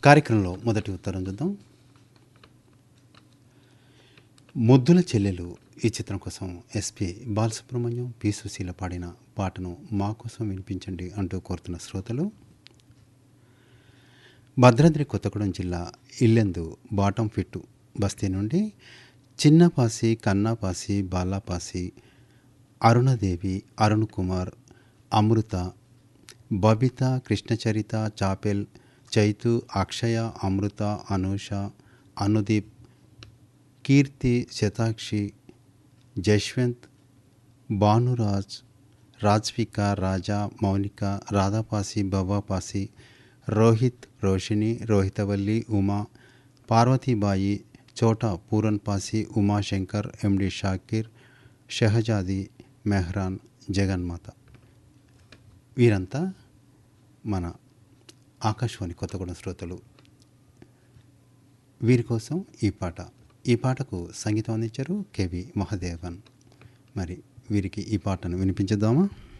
కార్యక్రమంలో మొదటి ఉత్తరం చూద్దాం ముద్దుల చెల్లెలు ఈ చిత్రం కోసం ఎస్పి బాలసుబ్రహ్మణ్యం పి సుశీల పాడిన పాటను మా కోసం వినిపించండి అంటూ కోరుతున్న శ్రోతలు భద్రాద్రి కొత్తగూడెం జిల్లా ఇల్లెందు బాటం ఫిట్టు బస్తీ నుండి చిన్నపాసి కన్నాపాసి బాలాపాసి అరుణదేవి అరుణ్ కుమార్ అమృత బబిత కృష్ణచరిత చాపెల్ చైతు అక్షయ అమృత అనూష అనుదీప్ కీర్తి శతాక్షి జశ్వంత్ భానురాజ్ రాజ్విక రాజా మౌనిక రాధాపాసి బవ్వాపాసి రోహిత్ రోషిణి రోహితవల్లి ఉమా పార్వతీబాయి చోటా పూరన్పాసి ఉమాశంకర్ ఎండి షాకీర్ షహజాది మెహ్రాన్ జగన్మాత వీరంతా మన ఆకాశవాణి కొత్తగూడెం శ్రోతలు వీరి కోసం ఈ పాట ఈ పాటకు సంగీతం అందించారు కెవి మహదేవన్ మరి వీరికి ఈ పాటను వినిపించుదామా